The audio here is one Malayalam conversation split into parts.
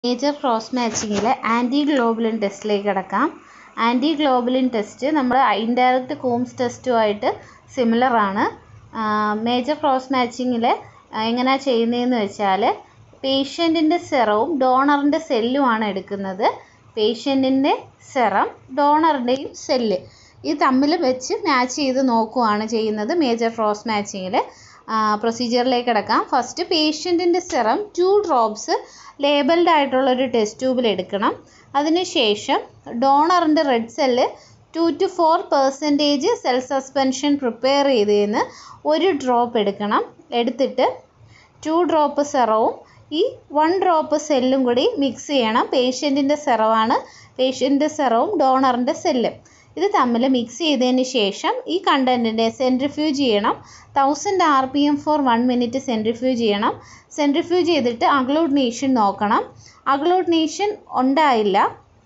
മേജർ ക്രോസ് മാച്ചിങ്ങിലെ ആൻറ്റി ഗ്ലോബുലിൻ ടെസ്റ്റിലേക്ക് കിടക്കാം ആൻറ്റി ഗ്ലോബുലിൻ ടെസ്റ്റ് നമ്മൾ ഇൻഡയറക്റ്റ് കൂംസ് ടെസ്റ്റുമായിട്ട് സിമിലർ ആണ് മേജർ ക്രോസ് മാച്ചിങ്ങിൽ എങ്ങനെയാണ് ചെയ്യുന്നതെന്ന് വെച്ചാൽ പേഷ്യൻറ്റിൻ്റെ സെറവും ഡോണറിൻ്റെ സെല്ലുമാണ് എടുക്കുന്നത് പേഷ്യൻറ്റിൻ്റെ സെറം ഡോണറിൻ്റെയും സെല്ല് ഇത് തമ്മിൽ വെച്ച് മാച്ച് ചെയ്ത് നോക്കുകയാണ് ചെയ്യുന്നത് മേജർ ക്രോസ് മാച്ചിങ്ങിൽ പ്രൊസീജിയറിലേക്ക് കിടക്കാം ഫസ്റ്റ് പേഷ്യൻറ്റിൻ്റെ സെറം ടു ഡ്രോപ്സ് ലേബിൾഡ് ആയിട്ടുള്ള ഒരു ടെസ്റ്റ് ട്യൂബിൽ എടുക്കണം അതിനുശേഷം ഡോണറിൻ്റെ red cell two to four percentage cell suspension prepare ചെയ്തതിന് ഒരു ഡ്രോപ്പ് എടുക്കണം എടുത്തിട്ട് ടു ഡ്രോപ്പ് സെറവും ഈ വൺ ഡ്രോപ്പ് സെല്ലും കൂടി മിക്സ് ചെയ്യണം പേഷ്യൻറ്റിൻ്റെ സെറവാണ് പേഷ്യൻറ്റിൻ്റെ സെറവും ഡോണറിൻ്റെ സെല്ലും ഇത് തമ്മിൽ മിക്സ് ചെയ്തതിന് ശേഷം ഈ കണ്ടൻറ്റിനെ സെൻട്രിഫ്യൂജ് ചെയ്യണം thousand R P M for one minute centrifuge ചെയ്യണം സെൻട്രിഫ്യൂജ് ചെയ്തിട്ട് അഗ്ലൂട്ടിനേഷൻ നോക്കണം അഗ്ലൂട്ടിനേഷൻ ഉണ്ടായില്ല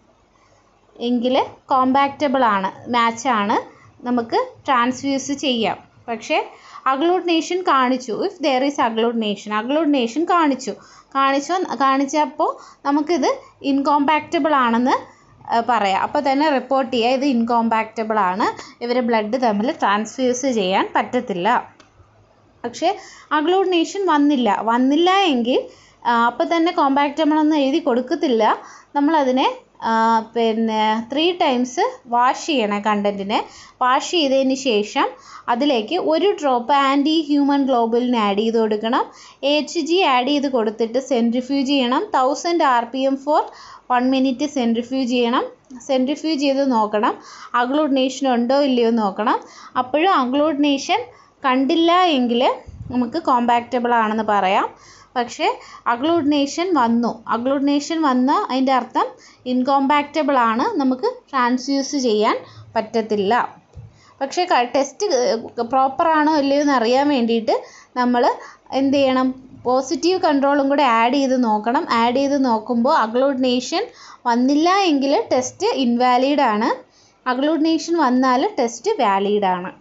എങ്കിൽ കോമ്പാക്റ്റബിൾ ആണ് മാച്ചാണ് നമുക്ക് ട്രാൻസ്ഫ്യൂസ് ചെയ്യാം പക്ഷേ അഗ്ലൂട്ടിനേഷൻ കാണിച്ചു if there is agglutination agglutination കാണിച്ചു കാണിച്ചു കാണിച്ചപ്പോൾ നമുക്കിത് ഇൻകോമ്പാക്റ്റബിൾ ആണെന്ന് പറയാം അപ്പോൾ തന്നെ റിപ്പോർട്ട് ചെയ്യുക ഇത് ഇൻകോമ്പാക്റ്റബിൾ ആണ് ഇവർ ബ്ലഡ് തമ്മിൽ ട്രാൻസ്ഫ്യൂസ് ചെയ്യാൻ പറ്റത്തില്ല പക്ഷേ അഗ്ലൂട്ടിനേഷൻ വന്നില്ല വന്നില്ല എങ്കിൽ അപ്പോൾ തന്നെ കോമ്പാക്റ്റബിൾ എന്ന് എഴുതി കൊടുക്കത്തില്ല നമ്മളതിനെ പിന്നെ ത്രീ ടൈംസ് വാഷ് ചെയ്യണം കണ്ടൻറ്റിനെ വാഷ് ചെയ്തതിന് ശേഷം അതിലേക്ക് ഒരു drop anti human globulin add ചെയ്ത് കൊടുക്കണം എച്ച് ജി ആഡ് ചെയ്ത് കൊടുത്തിട്ട് സെൻട്രിഫ്യൂജ് ചെയ്യണം thousand R P M for one minute centrifuge ചെയ്യണം സെൻട്രിഫ്യൂജ് ചെയ്ത് നോക്കണം അഗ്ലൂട്ടിനേഷൻ ഉണ്ടോ ഇല്ലയോ നോക്കണം അപ്പോഴും അഗ്ലൂട്ടിനേഷൻ കണ്ടില്ല എങ്കിൽ നമുക്ക് കോമ്പാക്റ്റബിൾ ആണെന്ന് പറയാം പക്ഷേ അഗ്ലൂട്ടിനേഷൻ വന്നു അഗ്ലൂട്ടിനേഷൻ വന്ന അതിൻ്റെ അർത്ഥം ഇൻകോമ്പാക്റ്റബിൾ ആണ് നമുക്ക് ട്രാൻസ്ഫ്യൂസ് ചെയ്യാൻ പറ്റത്തില്ല പക്ഷേ ടെസ്റ്റ് പ്രോപ്പറാണോ ഇല്ലയോ എന്ന് അറിയാൻ വേണ്ടിയിട്ട് നമ്മൾ എന്ത് ചെയ്യണം പോസിറ്റീവ് കൺട്രോളും കൂടെ ആഡ് ചെയ്ത് നോക്കണം ആഡ് ചെയ്ത് നോക്കുമ്പോൾ അഗ്ലൂട്ടിനേഷൻ വന്നില്ല എങ്കിൽ ടെസ്റ്റ് ഇൻവാലിഡ് ആണ് അഗ്ലൂട്ടിനേഷൻ വന്നാൽ ടെസ്റ്റ് വാലിഡ് ആണ്